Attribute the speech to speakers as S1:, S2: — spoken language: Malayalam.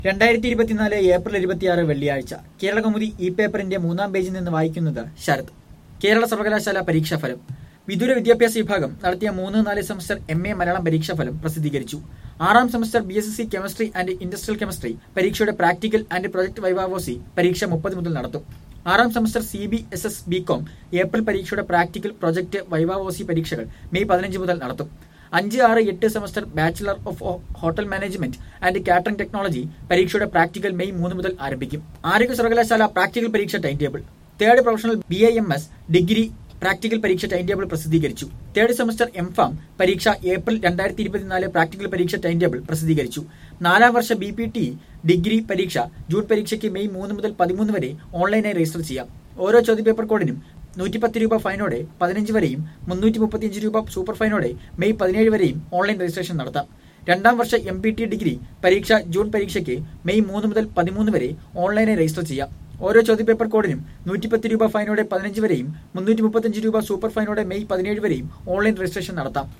S1: രണ്ടായിരത്തി ഇരുപത്തിനാല് ഏപ്രിൽ ഇരുപത്തിയാറ് വെള്ളിയാഴ്ച കേരള കൗമുദി ഇ പേപ്പറിന്റെ മൂന്നാം പേജിൽ നിന്ന് വായിക്കുന്നത് ശരത് കേരള സർവകലാശാല പരീക്ഷാഫലം വിദൂര വിദ്യാഭ്യാസ വിഭാഗം നടത്തിയ മൂന്ന് നാല് സെമസ്റ്റർ എം എ മലയാളം പരീക്ഷാഫലം പ്രസിദ്ധീകരിച്ചു ആറാം semester B S C chemistry and industrial chemistry പരീക്ഷയുടെ പ്രാക്ടിക്കൽ ആൻഡ് പ്രൊജക്ട് വൈവാവോസി പരീക്ഷ മുപ്പത് മുതൽ നടത്തും ആറാം semester C B S S B com April പരീക്ഷയുടെ പ്രാക്ടിക്കൽ പ്രൊജക്ട് വൈവാവോസി പരീക്ഷകൾ മെയ് പതിനഞ്ച് മുതൽ നടത്തും അഞ്ച് ആറ് എട്ട് semester bachelor of hotel management and catering technology പരീക്ഷയുടെ പ്രാക്ടിക്കൽ മെയ് മൂന്ന് മുതൽ ആരംഭിക്കും ആരോഗ്യ സർവകലാശാല പ്രാക്ടിക്കൽ പരീക്ഷ time table third professional B I M S degree practical പരീക്ഷ ടൈം ടേബിൾ പ്രസിദ്ധീകരിച്ചു തേർഡ് സെമസ്റ്റർ എം ഫാം പരീക്ഷ ഏപ്രിൽ രണ്ടായിരത്തി ഇരുപത്തിനാല് പ്രാക്ടിക്കൽ പരീക്ഷ ടൈം ടേബിൾ പ്രസിദ്ധീകരിച്ചു നാലാം വർഷ ബി പി ടി ഡിഗ്രി പരീക്ഷ ജൂൺ പരീക്ഷയ്ക്ക് മെയ് മൂന്ന് മുതൽ പതിമൂന്ന് വരെ ഓൺലൈനായി രജിസ്റ്റർ ചെയ്യാം ഓരോ ചോദ്യപേപ്പർ കോഡിനും നൂറ്റിപ്പത്ത് രൂപ ഫൈനോടെ പതിനഞ്ച് വരെയും മുന്നൂറ്റി മുപ്പത്തിയഞ്ച് രൂപ സൂപ്പർ ഫൈനോടെ മെയ് പതിനേഴ് വരെയും ഓൺലൈൻ രജിസ്ട്രേഷൻ നടത്താം രണ്ടാം വർഷ എം പി ടി ഡിഗ്രി പരീക്ഷ ജൂൺ പരീക്ഷയ്ക്ക് മെയ് മൂന്ന് മുതൽ പതിമൂന്ന് വരെ ഓൺലൈനായി രജിസ്റ്റർ ചെയ്യാം ഓരോ ചോദ്യപേപ്പർ കോഡിനും നൂറ്റിപ്പത്ത് രൂപ ഫൈനോടെ പതിനഞ്ച് വരെയും മുന്നൂറ്റി മുപ്പത്തിയഞ്ച് രൂപ സൂപ്പർ ഫൈനോടെ മെയ് പതിനേഴ് വരെയും ഓൺലൈൻ രജിസ്ട്രേഷൻ നടത്താം